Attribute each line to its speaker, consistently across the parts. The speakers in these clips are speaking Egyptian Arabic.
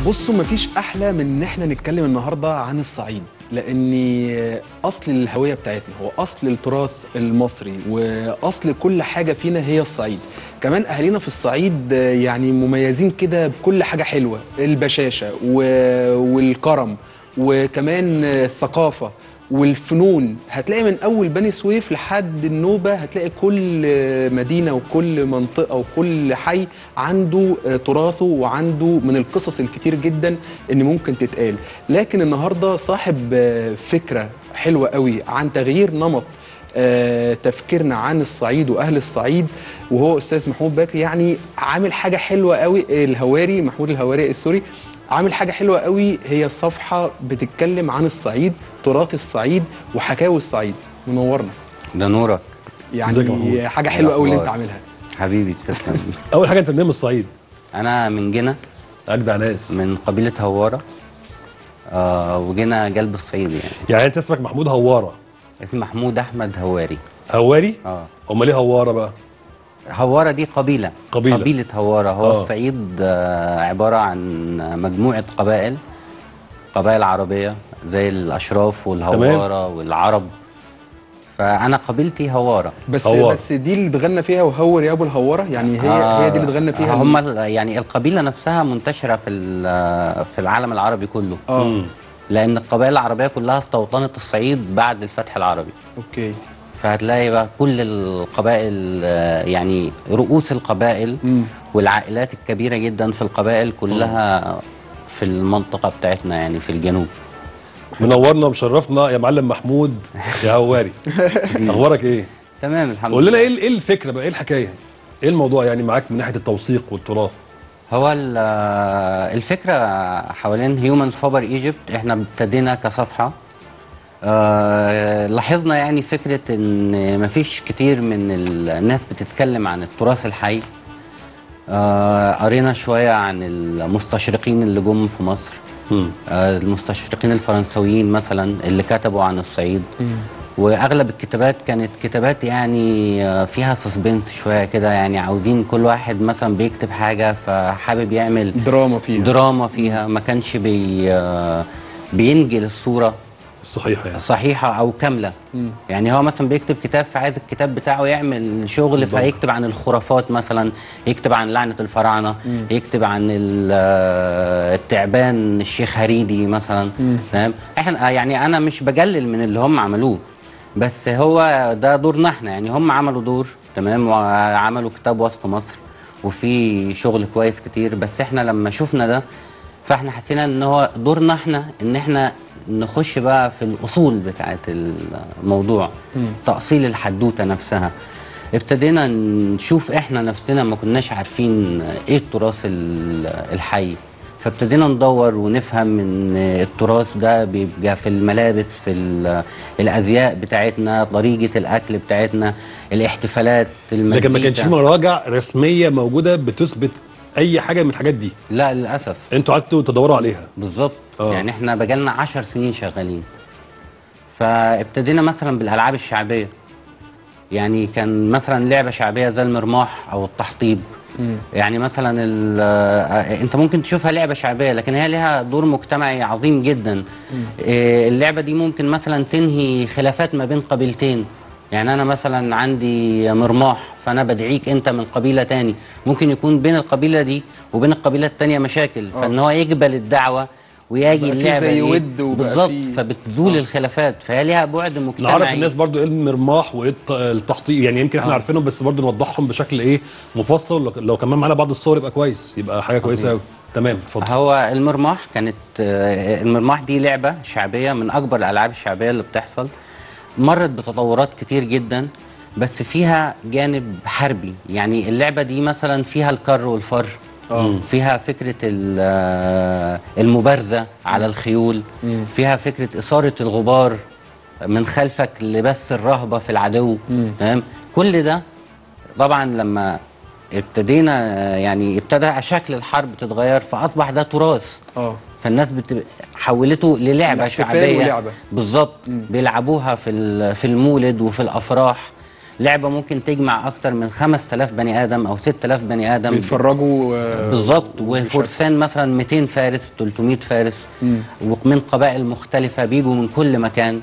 Speaker 1: بصوا مفيش احلى من ان احنا نتكلم النهارده عن الصعيد لان اصل الهويه بتاعتنا هو اصل التراث المصري واصل كل حاجه فينا هي الصعيد كمان اهالينا في الصعيد يعني مميزين كده بكل حاجه حلوه البشاشه و- والكرم وكمان الثقافه والفنون هتلاقي من اول بني سويف لحد النوبه هتلاقي كل مدينه وكل منطقه وكل حي عنده تراثه وعنده من القصص الكتير جدا ان ممكن تتقال لكن النهارده صاحب فكره حلوه قوي عن تغيير نمط آه، تفكيرنا عن الصعيد واهل الصعيد وهو استاذ محمود بكري يعني عامل حاجه حلوه قوي الهواري محمود الهواري السوري عامل حاجه حلوه قوي هي صفحه بتتكلم عن الصعيد تراث الصعيد وحكاوي الصعيد منورنا
Speaker 2: ده نورك
Speaker 3: ازيك يا محمود؟
Speaker 1: يعني حاجه حلوه قوي اللي انت
Speaker 2: الأخبار؟
Speaker 1: عاملها
Speaker 2: حبيبي تسلم
Speaker 3: اول حاجه انت منين من الصعيد
Speaker 2: انا من جنة
Speaker 3: اجدع ناس
Speaker 2: من قبيله هواره آه وجينا قلب الصعيد يعني
Speaker 3: يعني انت اسمك محمود هواره
Speaker 2: اسمي محمود احمد هواري
Speaker 3: هواري
Speaker 2: اه
Speaker 3: امال ليه هواره بقى
Speaker 2: هواره دي قبيله
Speaker 3: قبيلة.
Speaker 2: قبيله هواره هو
Speaker 3: آه.
Speaker 2: الصعيد آه عباره عن مجموعه قبائل قبائل عربيه زي الاشراف والهواره والعرب فانا قبيلتي هواره
Speaker 1: بس
Speaker 3: هوار.
Speaker 1: بس دي اللي اتغنى فيها وهور يا ابو الهواره يعني هي
Speaker 2: آه،
Speaker 1: هي دي اللي اتغنى فيها
Speaker 2: هم ال- يعني القبيله نفسها منتشره في ال- في العالم العربي كله
Speaker 1: اه
Speaker 2: لان القبائل العربيه كلها استوطنت الصعيد بعد الفتح العربي
Speaker 1: اوكي
Speaker 2: فهتلاقي بقى كل القبائل آه، يعني رؤوس القبائل
Speaker 1: مم.
Speaker 2: والعائلات الكبيره جدا في القبائل كلها في المنطقه بتاعتنا يعني في الجنوب
Speaker 3: منورنا ومشرفنا يا معلم محمود يا هواري اخبارك ايه
Speaker 2: تمام الحمد
Speaker 3: قول لنا
Speaker 2: لله
Speaker 3: ايه ايه الفكره بقى ايه الحكايه ايه الموضوع يعني معاك من ناحيه التوثيق والتراث
Speaker 2: هو ال- آه، الفكرة حوالين هيومنز فوبر ايجيبت احنا ابتدينا كصفحة آه، لاحظنا يعني فكرة ان مفيش كتير من الناس بتتكلم عن التراث الحي آه، قرينا شوية عن المستشرقين اللي جم في مصر
Speaker 3: مم.
Speaker 2: آه، المستشرقين الفرنسويين مثلا اللي كتبوا عن الصعيد واغلب الكتابات كانت كتابات يعني آه، فيها سسبنس شويه كده يعني عاوزين كل واحد مثلا بيكتب حاجه فحابب يعمل
Speaker 1: دراما فيها
Speaker 2: دراما فيها ما كانش بي آه، بينجل الصوره
Speaker 3: الصحيحه يعني
Speaker 2: صحيحه او كامله يعني هو مثلا بيكتب كتاب فعايز الكتاب بتاعه يعمل شغل فيكتب عن الخرافات مثلا يكتب عن لعنه الفراعنه يكتب عن ال- آه، التعبان الشيخ هريدي مثلا فاهم احنا يعني انا مش بجلل من اللي هم عملوه بس هو ده دورنا احنا يعني هم عملوا دور تمام وعملوا كتاب وصف مصر وفي شغل كويس كتير بس احنا لما شفنا ده فاحنا حسينا ان هو دورنا احنا ان احنا نخش بقى في الاصول بتاعت الموضوع تاصيل الحدوته نفسها ابتدينا نشوف احنا نفسنا ما كناش عارفين ايه التراث ال- الحي فابتدينا ندور ونفهم ان التراث ده بيبقى في الملابس في ال- الازياء بتاعتنا طريقه الاكل بتاعتنا الاحتفالات المزيكا
Speaker 3: لكن ما كانش في مراجع رسميه موجوده بتثبت اي حاجه من الحاجات دي
Speaker 2: لا للاسف
Speaker 3: انتوا قعدتوا تدوروا عليها
Speaker 2: بالظبط
Speaker 3: آه.
Speaker 2: يعني احنا بقالنا 10 سنين شغالين فابتدينا مثلا بالالعاب الشعبيه يعني كان مثلا لعبه شعبيه زي المرماح او التحطيب يعني مثلا ال- آه، انت ممكن تشوفها لعبه شعبيه لكن هي لها دور مجتمعي عظيم جدا آه، اللعبه دي ممكن مثلا تنهي خلافات ما بين قبيلتين يعني انا مثلا عندي مرماح فانا بدعيك انت من قبيله تاني ممكن يكون بين القبيله دي وبين القبيله التانيه مشاكل فان هو يقبل الدعوه ويجي
Speaker 1: بقى في
Speaker 2: اللعبه
Speaker 1: زي
Speaker 2: دي
Speaker 1: ود وبقى
Speaker 2: بالظبط
Speaker 1: في-
Speaker 2: فبتزول الخلافات فهي ليها بعد مجتمعي
Speaker 3: نعرف الناس برضو ايه المرماح وايه الت- التحطيط يعني يمكن احنا
Speaker 2: آه.
Speaker 3: عارفينهم بس برضو نوضحهم بشكل ايه مفصل لو- لو كمان معانا بعض الصور يبقى كويس يبقى حاجه كويسه قوي تمام اتفضل
Speaker 2: هو المرماح كانت آه، المرماح دي لعبة شعبية من أكبر الألعاب الشعبية اللي بتحصل مرت بتطورات كتير جدا بس فيها جانب حربي يعني اللعبة دي مثلا فيها الكر والفر فيها فكرة ال- آه، المبارزة على الخيول فيها فكرة إثارة الغبار من خلفك لبث الرهبة في العدو تمام كل ده طبعا لما ابتدينا آه، يعني ابتدى شكل الحرب تتغير فاصبح ده تراث
Speaker 1: اه
Speaker 2: فالناس بت... حولته للعبه
Speaker 1: الاحتفال
Speaker 2: شعبيه
Speaker 1: ولعبة.
Speaker 2: بالظبط بيلعبوها في ال- في المولد وفي الافراح لعبه ممكن تجمع اكتر من 5000 بني ادم او 6000 بني ادم
Speaker 1: بيتفرجوا آه،
Speaker 2: بالظبط
Speaker 1: وبيشاركوا.
Speaker 2: وفرسان مثلا 200 فارس 300 فارس ومن قبائل مختلفه بيجوا من كل مكان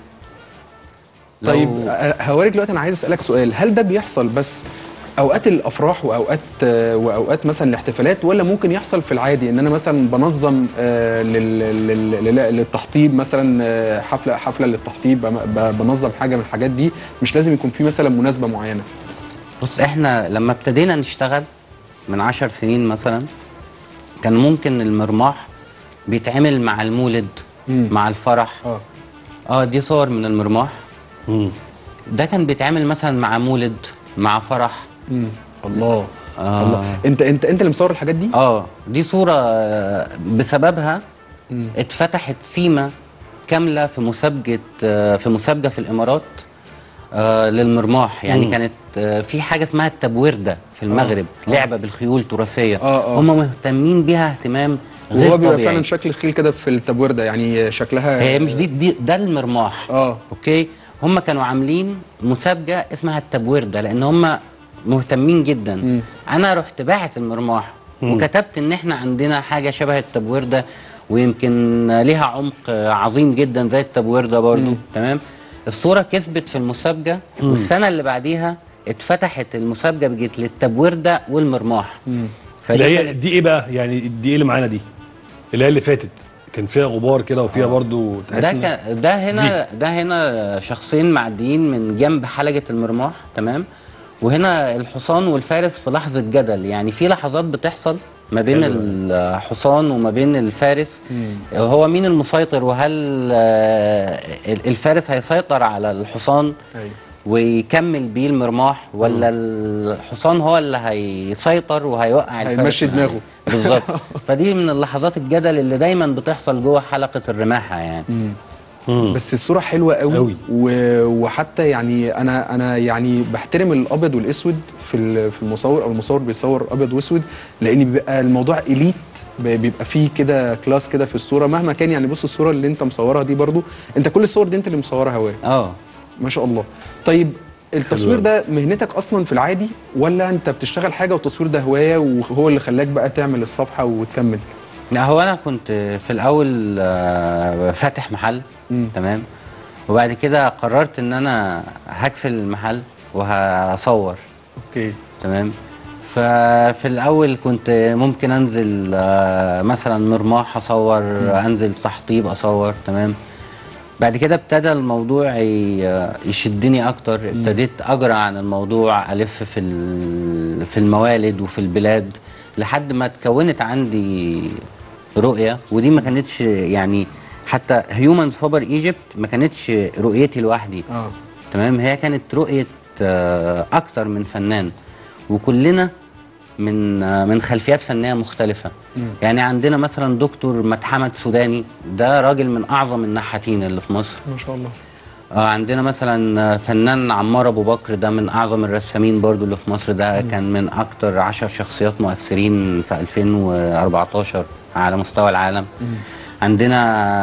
Speaker 2: لو-
Speaker 1: طيب آه، هواري دلوقتي انا عايز اسالك سؤال هل ده بيحصل بس اوقات الافراح واوقات آه، واوقات مثلا الاحتفالات ولا ممكن يحصل في العادي ان انا مثلا بنظم آه، لل- لل- لل- للتحطيب مثلا آه، حفله حفله للتحطيب بم- ب- بنظم حاجه من الحاجات دي مش لازم يكون في مثلا مناسبه معينه
Speaker 2: بص احنا لما ابتدينا نشتغل من عشر سنين مثلا كان ممكن المرماح بيتعمل مع المولد
Speaker 1: مم.
Speaker 2: مع الفرح
Speaker 1: اه
Speaker 2: اه دي صور من المرماح
Speaker 3: مم.
Speaker 2: ده كان بيتعمل مثلا مع مولد مع فرح
Speaker 1: مم. الله
Speaker 2: آه.
Speaker 1: الله انت انت انت اللي مصور الحاجات دي
Speaker 2: اه دي صورة آه، بسببها
Speaker 1: مم.
Speaker 2: اتفتحت سيمة كاملة في مسابقة آه، في مسابقة في الإمارات آه، للمرماح يعني
Speaker 3: مم.
Speaker 2: كانت آه، في حاجة اسمها التبوردة في المغرب لعبة بالخيول تراثية
Speaker 1: آه، آه.
Speaker 2: هم مهتمين بيها اهتمام غير
Speaker 1: وهو بيبقى
Speaker 2: طبيعي
Speaker 1: فعلا شكل الخيل كده في التبوير ده يعني شكلها
Speaker 2: هي مش دي, دي ده المرماح
Speaker 1: اه
Speaker 2: اوكي هم كانوا عاملين مسابقه اسمها التبويردة لان هم مهتمين جدا
Speaker 1: مم.
Speaker 2: انا رحت باعت المرماح وكتبت ان احنا عندنا حاجه شبه التبويردة ويمكن ليها عمق عظيم جدا زي التبويردة برضو تمام الصوره كسبت في المسابقه والسنه اللي بعديها اتفتحت المسابقه بقت للتبويردة والمرماح فدي
Speaker 3: اللي هي
Speaker 2: كانت
Speaker 3: دي ايه بقى يعني دي ايه اللي معانا دي اللي هي اللي فاتت كان فيها غبار كده وفيها برضو تحس
Speaker 2: ده
Speaker 3: إن-
Speaker 2: ك... ده هنا ده هنا شخصين معديين من جنب حلقة المرماح تمام وهنا الحصان والفارس في لحظة جدل يعني في لحظات بتحصل ما بين
Speaker 3: حلو.
Speaker 2: الحصان وما بين الفارس هو مين المسيطر وهل آه، الفارس هيسيطر على الحصان
Speaker 1: ايوه
Speaker 2: ويكمل بيه المرماح ولا الحصان هو اللي هيسيطر وهيوقع الفارس
Speaker 1: هيمشي
Speaker 2: من
Speaker 1: دماغه.
Speaker 2: عليه. بالظبط فدي من اللحظات الجدل اللي دايما بتحصل جوه حلقة الرماحة يعني
Speaker 3: مم.
Speaker 1: بس الصوره حلوه قوي,
Speaker 3: قوي.
Speaker 1: و... وحتى يعني انا انا يعني بحترم الابيض والاسود في ال- في المصور او المصور بيصور ابيض واسود لان بيبقى الموضوع اليت ب- بيبقى فيه كده كلاس كده في الصوره مهما كان يعني بص الصوره اللي انت مصورها دي برضو انت كل الصور دي انت اللي مصورها هوايه
Speaker 2: اه
Speaker 1: ما شاء الله طيب التصوير
Speaker 3: حلو
Speaker 1: ده مهنتك اصلا في العادي ولا انت بتشتغل حاجه والتصوير ده هوايه وهو اللي خلاك بقى تعمل الصفحه وتكمل
Speaker 2: لا هو انا كنت في الاول آه، فاتح محل
Speaker 1: مم.
Speaker 2: تمام وبعد كده قررت ان انا هقفل المحل وهصور
Speaker 1: اوكي
Speaker 2: تمام ففي الاول كنت ممكن انزل آه، مثلا مرماح اصور انزل تحطيب اصور تمام بعد كده ابتدى الموضوع ي- يشدني اكتر ابتديت اجرى عن الموضوع الف في ال- في الموالد وفي البلاد لحد ما اتكونت عندي رؤيه ودي ما كانتش يعني حتى هيومنز فوبر ايجيبت ما كانتش رؤيتي لوحدي
Speaker 1: اه
Speaker 2: تمام هي كانت رؤية آه، أكتر من فنان وكلنا من آه، من خلفيات فنية مختلفة يعني عندنا مثلا دكتور متحمد سوداني ده راجل من أعظم النحاتين اللي في مصر
Speaker 1: ما شاء الله
Speaker 2: آه، عندنا مثلا آه، فنان عمار أبو بكر ده من أعظم الرسامين برضو اللي في مصر ده كان من أكتر عشر شخصيات مؤثرين في 2014 على مستوى العالم عندنا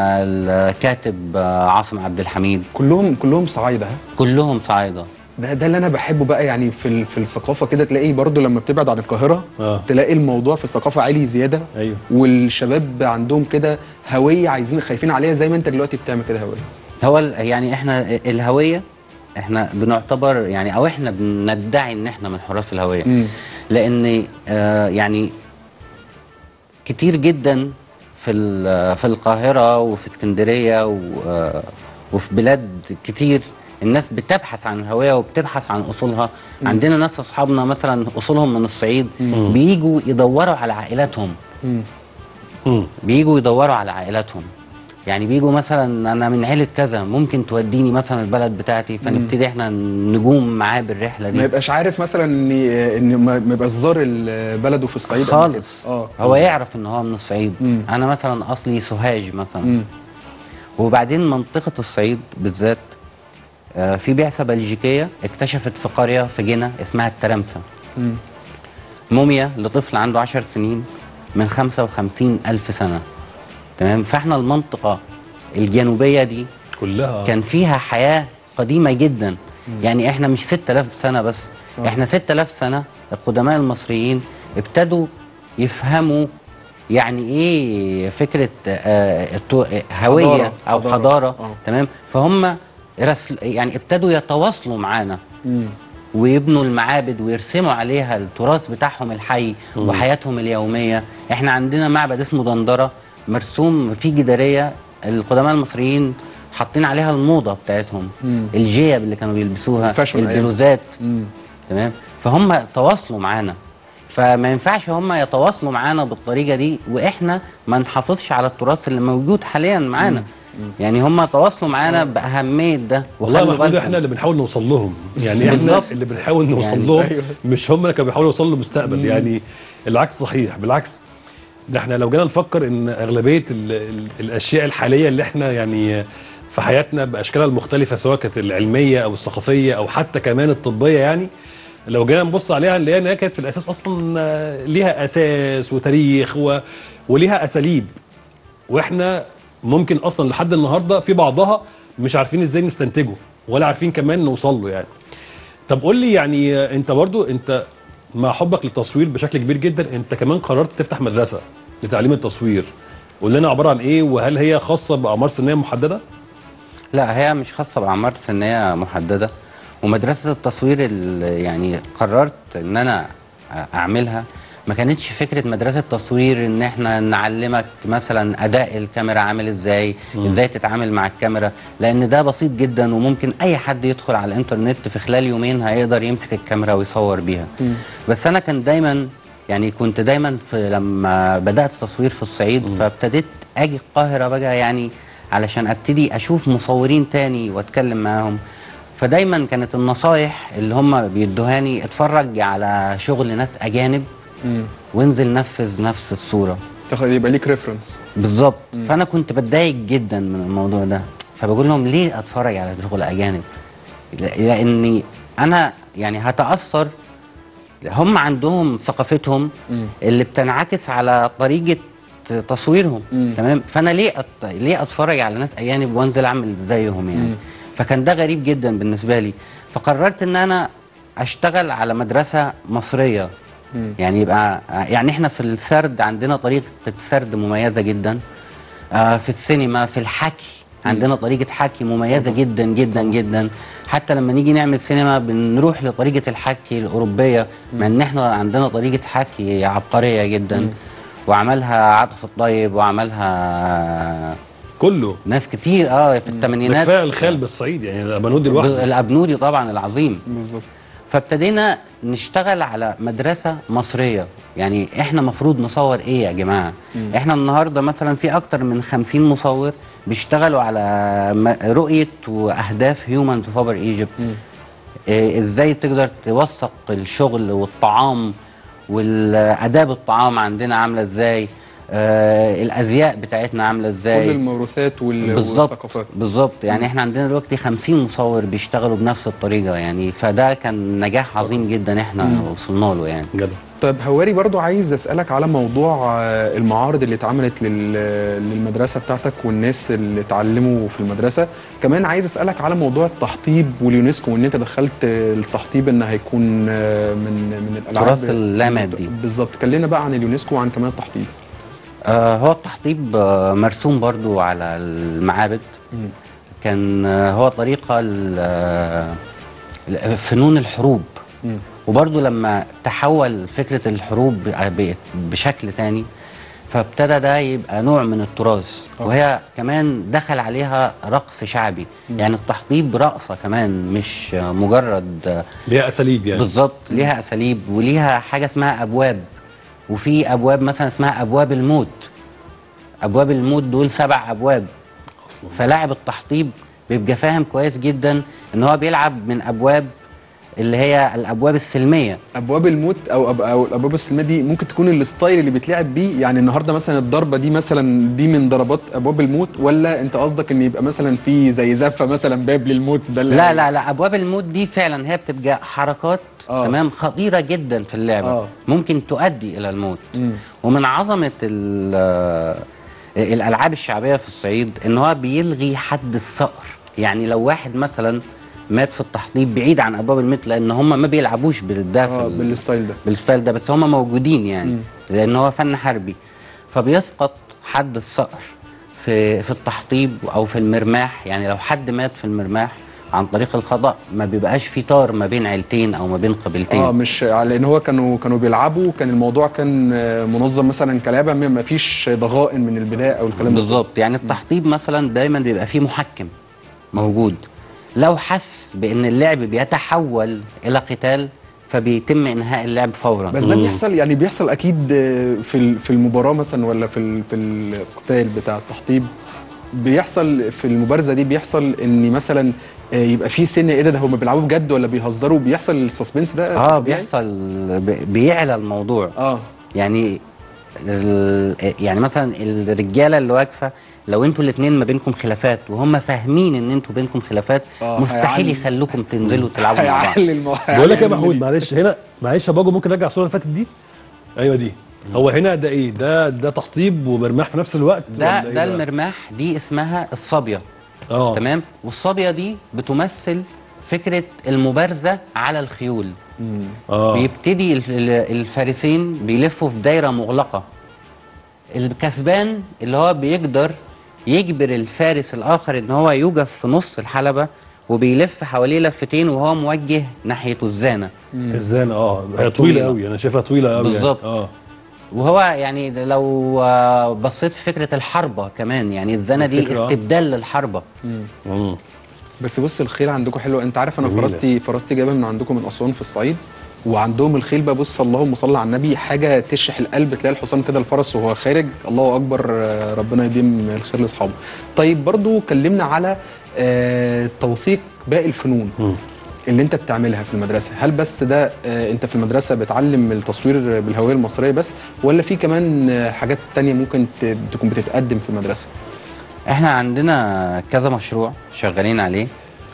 Speaker 2: الكاتب آه، عاصم عبد الحميد
Speaker 1: كلهم كلهم صعايده ها
Speaker 2: كلهم صعايده
Speaker 1: ده ده اللي انا بحبه بقى يعني في ال- في الثقافه كده تلاقي برضو لما بتبعد عن القاهره
Speaker 3: آه.
Speaker 1: تلاقي الموضوع في الثقافه عالي زياده
Speaker 3: ايوه
Speaker 1: والشباب عندهم كده هويه عايزين خايفين عليها زي ما انت دلوقتي بتعمل كده هويه
Speaker 2: هو ال- يعني احنا الهويه احنا بنعتبر يعني او احنا بندعي ان احنا من حراس الهويه
Speaker 1: مم.
Speaker 2: لان آه يعني كتير جدا في ال- في القاهره وفي اسكندريه و- آه، وفي بلاد كتير الناس بتبحث عن الهويه وبتبحث عن اصولها عندنا ناس اصحابنا مثلا اصولهم من الصعيد بيجوا يدوروا على عائلاتهم
Speaker 1: مم.
Speaker 3: مم.
Speaker 2: بيجوا يدوروا على عائلاتهم يعني بيجوا مثلا انا من عيله كذا ممكن توديني مثلا البلد بتاعتي فنبتدي احنا نجوم معاه بالرحله
Speaker 1: ما
Speaker 2: دي
Speaker 1: يبقاش عارف مثلا ان ان ما ما يبقاش زار ال- بلده في الصعيد قبل كده.
Speaker 2: خالص
Speaker 1: اه
Speaker 2: هو يعرف ان هو من الصعيد
Speaker 1: مم.
Speaker 2: انا مثلا اصلي سوهاج مثلا
Speaker 1: مم.
Speaker 2: وبعدين منطقه الصعيد بالذات آه، في بعثه بلجيكيه اكتشفت في قريه في جنة اسمها الترمسه
Speaker 1: مم.
Speaker 2: موميا لطفل عنده 10 سنين من 55 ألف سنة تمام فاحنا المنطقة الجنوبية دي
Speaker 3: كلها
Speaker 2: كان فيها حياة قديمة جدا يعني احنا مش 6000 سنه بس احنا 6000 سنه القدماء المصريين ابتدوا يفهموا يعني ايه فكره آه التو- هويه
Speaker 1: حضارة.
Speaker 2: او
Speaker 1: حضارة.
Speaker 2: حضاره
Speaker 1: آه.
Speaker 2: تمام فهم رسل يعني ابتدوا يتواصلوا معانا
Speaker 1: مم.
Speaker 2: ويبنوا المعابد ويرسموا عليها التراث بتاعهم الحي وحياتهم اليوميه احنا عندنا معبد اسمه دندره مرسوم فيه جداريه القدماء المصريين حاطين عليها الموضه بتاعتهم
Speaker 1: مم.
Speaker 2: الجيب اللي كانوا بيلبسوها
Speaker 1: الفاشون أيام.
Speaker 2: البلوزات
Speaker 1: مم.
Speaker 2: تمام فهم تواصلوا معانا فما ينفعش هم يتواصلوا معانا بالطريقه دي واحنا ما نحافظش على التراث اللي موجود حاليا معانا يعني هم تواصلوا معانا باهميه ده
Speaker 3: والله يا
Speaker 2: وخلوا
Speaker 3: محمود
Speaker 2: بالكم.
Speaker 3: احنا اللي بنحاول نوصل لهم يعني احنا
Speaker 2: بالظبط.
Speaker 3: اللي بنحاول نوصل
Speaker 2: يعني
Speaker 3: لهم
Speaker 1: أيوه.
Speaker 3: مش هم اللي كانوا بيحاولوا يوصلوا للمستقبل يعني العكس صحيح بالعكس ده احنا لو جينا نفكر ان اغلبيه ال ال الاشياء الحاليه اللي احنا يعني في حياتنا باشكالها المختلفه سواء كانت العلميه او الثقافيه او حتى كمان الطبيه يعني لو جينا نبص عليها نلاقي ان هي كانت في الاساس اصلا آه، ليها اساس وتاريخ و... وليها اساليب واحنا ممكن اصلا لحد النهارده في بعضها مش عارفين ازاي نستنتجه ولا عارفين كمان نوصل له يعني طب قول لي يعني آه، انت برضو انت مع حبك للتصوير بشكل كبير جدا انت كمان قررت تفتح مدرسه لتعليم التصوير قول لنا عباره عن ايه وهل هي خاصه باعمار سنيه محدده
Speaker 2: لا هي مش خاصة بأعمار سنية محددة ومدرسة التصوير اللي يعني قررت إن أنا أعملها ما كانتش فكرة مدرسة تصوير إن إحنا نعلمك مثلا أداء الكاميرا عامل إزاي إزاي تتعامل مع الكاميرا لأن ده بسيط جدا وممكن أي حد يدخل على الإنترنت في خلال يومين هيقدر يمسك الكاميرا ويصور بيها بس أنا كان دايما يعني كنت دايما في لما بدأت تصوير في الصعيد فابتديت أجي القاهرة بقى يعني علشان ابتدي اشوف مصورين تاني واتكلم معاهم فدايما كانت النصايح اللي هم بيدوهاني اتفرج على شغل ناس اجانب
Speaker 1: مم.
Speaker 2: وانزل نفذ نفس الصوره
Speaker 1: تاخد يبقى ليك ريفرنس
Speaker 2: بالظبط فانا كنت بتضايق جدا من الموضوع ده فبقول لهم ليه اتفرج على شغل اجانب ل- لاني انا يعني هتاثر هم عندهم ثقافتهم اللي بتنعكس على طريقه تصويرهم
Speaker 1: مم.
Speaker 2: تمام فانا ليه أت... ليه اتفرج على ناس اجانب وانزل اعمل زيهم يعني فكان ده غريب جدا بالنسبه لي فقررت ان انا اشتغل على مدرسه مصريه يعني يبقى يعني احنا في السرد عندنا طريقه سرد مميزه جدا آه في السينما في الحكي عندنا طريقه حكي مميزه جدا جدا جدا حتى لما نيجي نعمل سينما بنروح لطريقه الحكي الاوروبيه مع ان احنا عندنا طريقه حكي عبقريه جدا وعملها عاطف الطيب وعملها
Speaker 3: كله
Speaker 2: ناس كتير اه في
Speaker 3: ده
Speaker 2: الثمانينات
Speaker 3: كفايه الخال بالصعيد يعني الابانود لوحده
Speaker 2: الابنودي طبعا العظيم
Speaker 1: بالظبط
Speaker 2: فابتدينا نشتغل على مدرسة مصرية يعني احنا مفروض نصور ايه يا جماعة احنا النهاردة مثلا في اكتر من خمسين مصور بيشتغلوا على م- رؤية واهداف هيومنز فوبر ايجيبت إيه ازاي تقدر توثق الشغل والطعام والاداب الطعام عندنا عاملة ازاي آه الازياء بتاعتنا عاملة ازاي
Speaker 1: كل الموروثات وال-
Speaker 2: بالظبط
Speaker 1: والثقافات
Speaker 2: بالظبط يعني احنا عندنا دلوقتي 50 مصور بيشتغلوا بنفس الطريقه يعني فده كان نجاح عظيم جدا احنا وصلنا له يعني
Speaker 3: جدع
Speaker 1: طيب هواري برضو عايز اسالك على موضوع آه، المعارض اللي اتعملت لل- للمدرسه بتاعتك والناس اللي اتعلموا في المدرسه كمان عايز اسالك على موضوع التحطيب واليونسكو وان انت دخلت التحطيب ان هيكون آه، من من الالعاب
Speaker 2: تراث اللامادي.
Speaker 1: بالظبط كلمنا بقى عن اليونسكو وعن كمان التحطيب
Speaker 2: آه هو التحطيب آه مرسوم برضو على المعابد كان آه هو طريقه ل- آه، فنون الحروب
Speaker 1: مم.
Speaker 2: وبرضو لما تحول فكره الحروب ب- بشكل تاني فابتدى ده يبقى نوع من التراث
Speaker 1: آه.
Speaker 2: وهي كمان دخل عليها رقص شعبي يعني التحطيب رقصه كمان مش آه، مجرد آه،
Speaker 3: ليها اساليب يعني
Speaker 2: بالظبط ليها اساليب وليها حاجه اسمها ابواب وفي ابواب مثلا اسمها ابواب الموت ابواب الموت دول سبع ابواب فلاعب التحطيب بيبقى فاهم كويس جدا ان هو بيلعب من ابواب اللي هي الابواب السلميه
Speaker 1: ابواب الموت او أب- او الابواب السلميه دي ممكن تكون الستايل اللي بيتلعب بيه يعني النهارده مثلا الضربه دي مثلا دي من ضربات ابواب الموت ولا انت قصدك ان يبقى مثلا في زي زفه مثلا باب للموت ده اللي
Speaker 2: لا لا لا ابواب الموت دي فعلا هي بتبقى حركات
Speaker 1: آه.
Speaker 2: تمام خطيره جدا في اللعبه
Speaker 1: آه.
Speaker 2: ممكن تؤدي الى الموت
Speaker 1: مم.
Speaker 2: ومن عظمه ال- الالعاب الشعبيه في الصعيد ان هو بيلغي حد الصقر يعني لو واحد مثلا مات في التحضير بعيد عن ابواب المترو لان هم ما بيلعبوش بالده في
Speaker 1: اه
Speaker 2: ال-
Speaker 1: بالستايل ده
Speaker 2: بالستايل ده بس هم موجودين يعني لان هو فن حربي فبيسقط حد الصقر في في التحطيب او في المرماح يعني لو حد مات في المرماح عن طريق القضاء ما بيبقاش في طار ما بين عيلتين او ما بين قبيلتين
Speaker 1: اه مش لان هو كانوا كانوا بيلعبوا كان الموضوع كان آه، منظم مثلا كلعبه ما ما فيش ضغائن من البدايه او الكلام ده
Speaker 2: بالظبط يعني التحطيب مثلا دايما بيبقى فيه محكم موجود لو حس بان اللعب بيتحول الى قتال فبيتم انهاء اللعب فورا
Speaker 1: بس ده بيحصل يعني بيحصل اكيد آه، في ال- في المباراه مثلا ولا في ال- في القتال بتاع التحطيب بيحصل في المبارزه دي بيحصل ان مثلا آه، يبقى في سن ايه ده ده هم بيلعبوا بجد ولا بيهزروا بيحصل السسبنس ده
Speaker 2: اه
Speaker 1: طبيعي؟
Speaker 2: بيحصل بي- بيعلى الموضوع
Speaker 1: اه
Speaker 2: يعني ال- يعني مثلا الرجاله اللي واقفه لو انتوا الاثنين ما بينكم خلافات وهم فاهمين ان انتوا بينكم خلافات
Speaker 1: آه،
Speaker 2: مستحيل
Speaker 1: هيعلي.
Speaker 2: يخلوكم تنزلوا تلعبوا مع بعض
Speaker 1: هيعلي المو...
Speaker 3: بقول لك ايه يا
Speaker 1: هيعلي
Speaker 3: محمود معلش هنا معلش يا باجو ممكن نرجع الصوره اللي فاتت دي ايوه دي هو هنا ده ايه ده ده تحطيب ومرماح في نفس الوقت
Speaker 2: ده
Speaker 3: ولا إيه
Speaker 2: ده
Speaker 3: بقى؟
Speaker 2: المرماح دي اسمها الصبيه
Speaker 3: اه
Speaker 2: تمام والصبيه دي بتمثل فكره المبارزه على الخيول
Speaker 3: اه
Speaker 2: بيبتدي ال- ال- الفارسين بيلفوا في دايره مغلقه الكسبان اللي هو بيقدر يجبر الفارس الاخر ان هو يوقف في نص الحلبه وبيلف حواليه لفتين وهو موجه ناحيه الزانه
Speaker 3: الزانه اه هي طويله
Speaker 2: طويلة.
Speaker 3: قوي انا شايفها طويله قوي
Speaker 2: بالظبط.
Speaker 3: يعني. اه
Speaker 2: وهو يعني ده لو آه، بصيت في فكره الحربه كمان يعني الزانه دي
Speaker 3: الفكرة، آه.
Speaker 2: استبدال للحربه
Speaker 3: مم.
Speaker 1: بس بص الخيل عندكم حلو انت عارف انا
Speaker 3: جميلة.
Speaker 1: فرستي فرستي جايبها من عندكم من اسوان في الصعيد وعندهم الخيل بقى بص اللهم صل على النبي حاجه تشرح القلب تلاقي الحصان كده الفرس وهو خارج الله اكبر آه، ربنا يديم الخير لاصحابه طيب برضو كلمنا على آه، توثيق باقي الفنون
Speaker 3: مم.
Speaker 1: اللي انت بتعملها في المدرسه هل بس ده آه، انت في المدرسه بتعلم التصوير بالهويه المصريه بس ولا في كمان آه، حاجات تانية ممكن ت- تكون بتتقدم في المدرسه
Speaker 2: احنا عندنا كذا مشروع شغالين عليه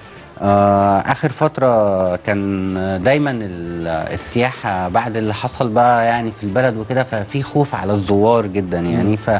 Speaker 2: آه اخر فتره كان دايما ال- السياحه بعد اللي حصل بقى يعني في البلد وكده ففي خوف على الزوار جدا يعني ف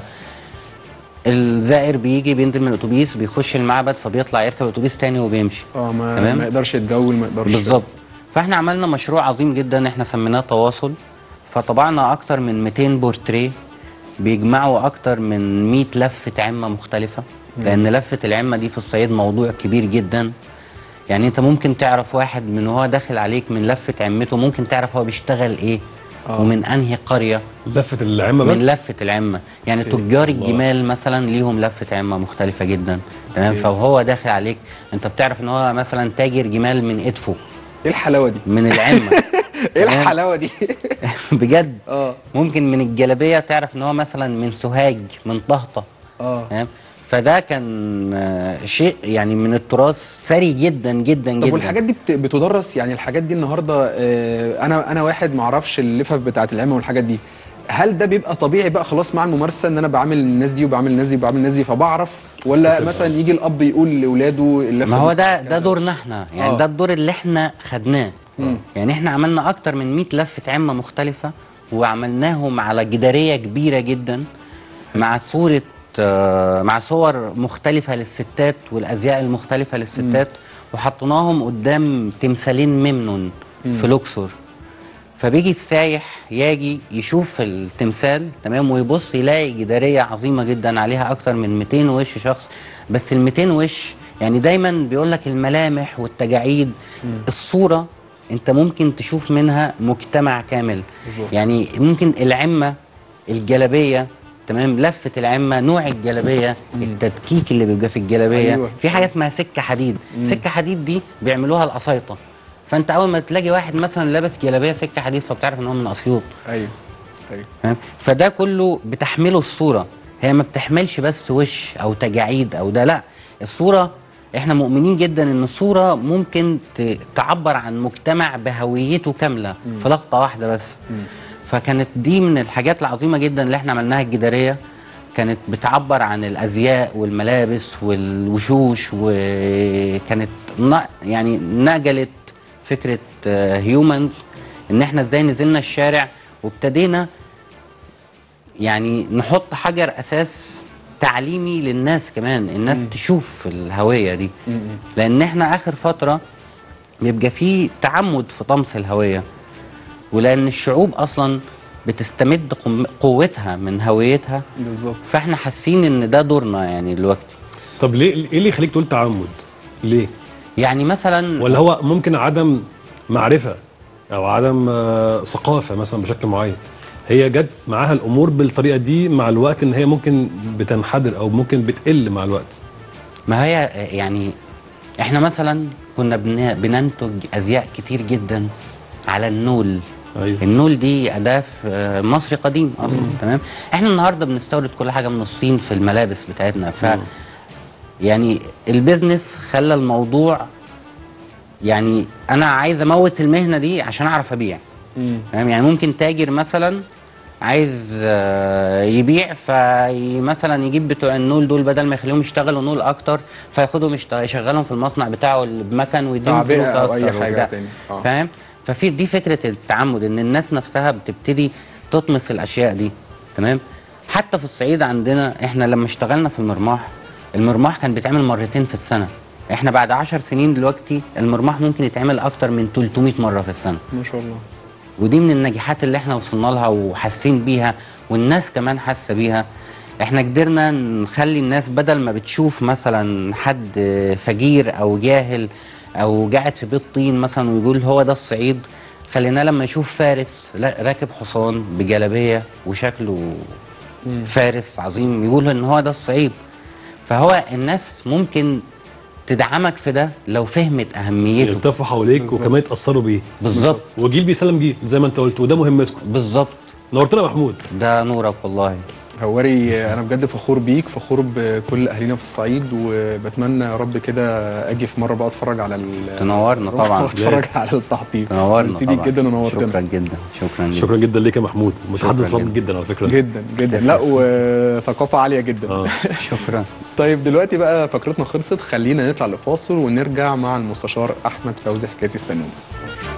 Speaker 2: الزائر بيجي بينزل من الاتوبيس بيخش المعبد فبيطلع يركب اتوبيس تاني وبيمشي
Speaker 1: اه ما,
Speaker 2: تمام.
Speaker 1: ما يقدرش يتجول ما يقدرش
Speaker 2: بالظبط فاحنا عملنا مشروع عظيم جدا احنا سميناه تواصل فطبعنا اكتر من 200 بورتريه بيجمعوا اكتر من 100 لفه عمه مختلفه لان لفه العمه دي في الصعيد موضوع كبير جدا يعني انت ممكن تعرف واحد من وهو داخل عليك من لفه عمته ممكن تعرف هو بيشتغل ايه
Speaker 1: آه.
Speaker 2: ومن انهي قريه
Speaker 3: لفه العمه
Speaker 2: من
Speaker 3: بس
Speaker 2: لفه العمه يعني تجار الجمال مثلا ليهم لفه عمه مختلفه جدا تمام فهو داخل عليك انت بتعرف ان هو مثلا تاجر جمال من ادفو
Speaker 1: ايه الحلاوه دي
Speaker 2: من العمه
Speaker 1: ايه
Speaker 2: تمام؟
Speaker 1: الحلاوه دي
Speaker 2: بجد
Speaker 1: اه
Speaker 2: ممكن من الجلابيه تعرف ان هو مثلا من سوهاج من طهطه
Speaker 1: اه
Speaker 2: تمام فده كان آه، شيء يعني من التراث ثري جدا جدا
Speaker 1: طب
Speaker 2: جدا
Speaker 1: والحاجات دي بت- بتدرس يعني الحاجات دي النهارده آه، انا انا واحد ما اعرفش اللفف بتاعه العمه والحاجات دي هل ده بيبقى طبيعي بقى خلاص مع الممارسه ان انا بعمل الناس دي وبعمل الناس دي وبعمل الناس دي فبعرف ولا
Speaker 3: بس-
Speaker 1: مثلا يجي الاب يقول لاولاده اللفه
Speaker 2: ما هو
Speaker 1: دي
Speaker 2: ده ده دورنا احنا يعني
Speaker 1: آه.
Speaker 2: ده الدور اللي احنا خدناه يعني احنا عملنا اكتر من 100 لفه عمه مختلفه وعملناهم على جداريه كبيره جدا مع صوره آه، مع صور مختلفه للستات والازياء المختلفه للستات وحطيناهم قدام تمثالين ممنون في لوكسور فبيجي السايح يجي يشوف التمثال تمام ويبص يلاقي جداريه عظيمه جدا عليها اكتر من 200 وش شخص بس ال 200 وش يعني دايما بيقول لك الملامح والتجاعيد الصوره انت ممكن تشوف منها مجتمع كامل
Speaker 1: بالظبط.
Speaker 2: يعني ممكن العمه الجلابيه تمام لفه العمه نوع الجلابيه التدكيك اللي بيبقى في الجلابيه
Speaker 1: أيوة.
Speaker 2: في حاجه اسمها سكه حديد سكه حديد دي بيعملوها القصايطه فانت اول ما تلاقي واحد مثلا لابس جلابيه سكه حديد فبتعرف ان هو من اسيوط
Speaker 1: ايوه ايوه
Speaker 2: فاهم؟ فده كله بتحمله الصوره هي ما بتحملش بس وش او تجاعيد او ده لا الصوره احنا مؤمنين جدا ان الصوره ممكن ت- تعبر عن مجتمع بهويته كامله في لقطه واحده بس فكانت دي من الحاجات العظيمه جدا اللي احنا عملناها الجداريه كانت بتعبر عن الازياء والملابس والوشوش وكانت ن- يعني نقلت فكره هيومنز ان احنا ازاي نزلنا الشارع وابتدينا يعني نحط حجر اساس تعليمي للناس كمان الناس تشوف الهويه دي لان احنا اخر فتره بيبقى فيه تعمد في طمس الهويه ولان الشعوب اصلا بتستمد قم- قوتها من هويتها
Speaker 1: بالظبط
Speaker 2: فاحنا حاسين ان ده دورنا يعني دلوقتي
Speaker 3: طب ليه ايه اللي يخليك تقول تعمد ليه
Speaker 2: يعني مثلا
Speaker 3: ولا هو ممكن عدم معرفه او عدم آه، ثقافه مثلا بشكل معين هي جت معاها الامور بالطريقه دي مع الوقت ان هي ممكن بتنحدر او ممكن بتقل مع الوقت
Speaker 2: ما هي يعني احنا مثلا كنا بن- بننتج ازياء كتير جدا على النول
Speaker 3: ايوه
Speaker 2: النول دي اداه في آه، مصري قديم اصلا تمام احنا النهارده بنستورد كل حاجه من الصين في الملابس بتاعتنا ف يعني البيزنس خلى الموضوع يعني انا عايز اموت المهنه دي عشان اعرف ابيع
Speaker 1: مم.
Speaker 2: تمام يعني ممكن تاجر مثلا عايز آه، يبيع فمثلا يجيب بتوع النول دول بدل ما يخليهم يشتغلوا نول اكتر فياخدهم يشت- يشغلهم في المصنع بتاعه اللي بمكن ويديهم
Speaker 1: تعبئة
Speaker 2: فلوس
Speaker 1: أو أي
Speaker 2: اكتر
Speaker 1: حاجة
Speaker 2: وبتاع.
Speaker 1: تاني. آه.
Speaker 2: فاهم ففي دي فكره التعمد ان الناس نفسها بتبتدي تطمس الاشياء دي تمام حتى في الصعيد عندنا احنا لما اشتغلنا في المرماح المرماح كان بيتعمل مرتين في السنه احنا بعد عشر سنين دلوقتي المرماح ممكن يتعمل اكتر من 300 مره في السنه
Speaker 1: ما شاء الله
Speaker 2: ودي من النجاحات اللي احنا وصلنا لها وحاسين بيها والناس كمان حاسه بيها احنا قدرنا نخلي الناس بدل ما بتشوف مثلا حد فقير او جاهل او قاعد في بيت طين مثلا ويقول هو ده الصعيد خليناه لما يشوف فارس لا راكب حصان بجلابيه وشكله فارس عظيم يقول ان هو ده الصعيد فهو الناس ممكن تدعمك في ده لو فهمت اهميته
Speaker 3: يلتفوا حواليك
Speaker 1: بالظبط.
Speaker 3: وكمان يتاثروا بيه
Speaker 2: بالظبط
Speaker 3: وجيل بيسلم جيل زي ما انت قلت وده مهمتكم
Speaker 2: بالظبط
Speaker 3: نورتنا يا محمود
Speaker 2: ده نورك والله
Speaker 1: هواري انا بجد فخور بيك فخور بكل اهالينا في الصعيد وبتمنى يا رب كده اجي في مره بقى اتفرج على ال-
Speaker 2: تنورنا طبعا.
Speaker 1: اتفرج
Speaker 3: لازم.
Speaker 1: على التحطيب
Speaker 2: تنورنا
Speaker 1: ميرسي ليك
Speaker 2: طبعا
Speaker 1: جدا ونورتنا
Speaker 2: شكرا جدا شكرا جدا
Speaker 3: شكرا جدا ليك يا محمود متحدث
Speaker 2: شكراً
Speaker 3: فاضل جدا على فكره
Speaker 1: جدا جدا
Speaker 2: تسلم.
Speaker 1: لا وثقافه عاليه جدا
Speaker 3: اه
Speaker 2: شكرا
Speaker 1: طيب دلوقتي بقى فقرتنا خلصت خلينا نطلع لفاصل ونرجع مع المستشار احمد فوزي حجازي استنونا